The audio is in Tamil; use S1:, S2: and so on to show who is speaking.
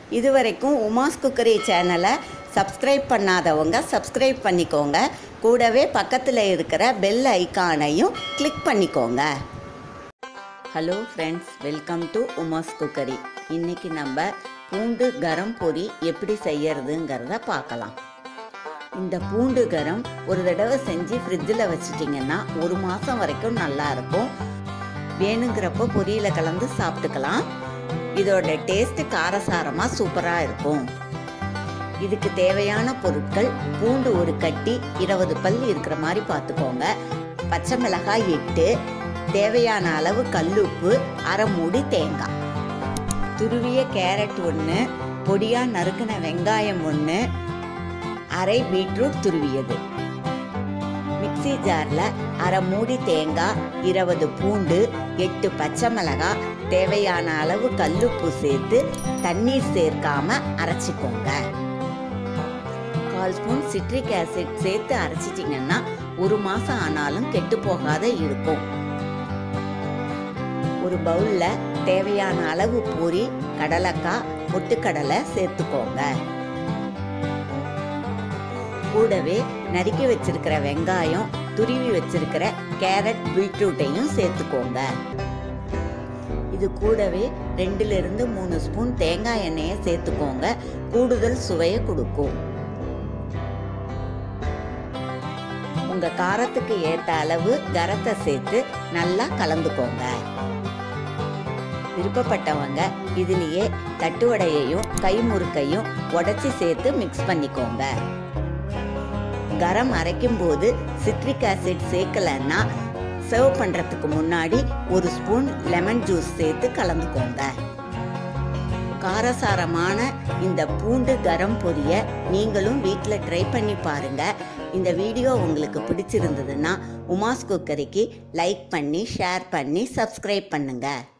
S1: இதுவரைக்கும் உமாஸ் குக்கரி சேனலை சப்ஸ்கிரைப் பண்ணாதவங்க சப்ஸ்கிரைப் பண்ணிக்கோங்க கூடவே பக்கத்தில் இருக்கிற பெல் ஐகானையும் கிளிக் பண்ணிக்கோங்க hello friends welcome to Uma's cookery இன்னைக்கு நம்ம பூண்டு கரம் பொரி எப்படி செய்யறதுங்கிறத பார்க்கலாம் இந்த பூண்டு கரம் ஒரு தடவை செஞ்சு ஃப்ரிட்ஜில் வச்சிட்டிங்கன்னா ஒரு மாதம் வரைக்கும் நல்லா இருக்கும் வேணுங்கிறப்போ பொரியில் கலந்து சாப்பிட்டுக்கலாம் இதோட டேஸ்ட் காரசாரமாக சூப்பராக இருக்கும் இதுக்கு தேவையான பொருட்கள் பூண்டு ஒரு கட்டி இருபது பல் இருக்கிற மாதிரி பார்த்துக்கோங்க பச்சை மிளகாய் எட்டு தேவையான அளவு கல்லுப்பு அரை மூடி தேங்காய் துருவிய கேரட் ஒன்று பொடியாக நறுக்கின வெங்காயம் ஒன்று அரை பீட்ரூட் துருவியது மிக்சி ஜாரில் அரை மூடி தேங்காய் இருபது பூண்டு எட்டு பச்சை மிளகாய் தேவையான அளவு கல்லுப்பு சேர்த்து தண்ணீர் சேர்க்காம அரைச்சிக்கோங்க கால் ஸ்பூன் சிட்ரிக் ஆசிட் சேர்த்து அரைச்சிட்டிங்கன்னா ஒரு மாதம் ஆனாலும் கெட்டு போகாத இருக்கும் ஒரு பவுலில் தேவையான அளவு பூரி கடலைக்காய் பொட்டுக்கடலை சேர்த்துக்கோங்க கூடவே நறுக்கி வச்சிருக்கிற வெங்காயம் துருவி வச்சிருக்கிற கேரட் பீட்ரூட்டையும் சேர்த்துக்கோங்க இது கூடவே ரெண்டுல இருந்து மூணு ஸ்பூன் தேங்காய் எண்ணெயை சேர்த்துக்கோங்க கூடுதல் சுவையை கொடுக்கும் உங்க காரத்துக்கு ஏத்த அளவு கரத்தை சேர்த்து நல்லா கலந்துக்கோங்க விருப்பப்பட்டவங்க இதுலேயே தட்டுவடையையும் கைமுறுக்கையும் உடச்சி சேர்த்து மிக்ஸ் பண்ணிக்கோங்க கரம் அரைக்கும் போது சிட்ரிக் ஆசிட் சேர்க்கலன்னா சர்வ் பண்ணுறதுக்கு முன்னாடி ஒரு ஸ்பூன் லெமன் ஜூஸ் சேர்த்து கலந்துக்கோங்க காரசாரமான இந்த பூண்டு கரம் பொரிய நீங்களும் வீட்டில் ட்ரை பண்ணி பாருங்க இந்த வீடியோ உங்களுக்கு பிடிச்சிருந்ததுன்னா உமாஸ் குக்கரிக்கு லைக் பண்ணி ஷேர் பண்ணி சப்ஸ்கிரைப் பண்ணுங்கள்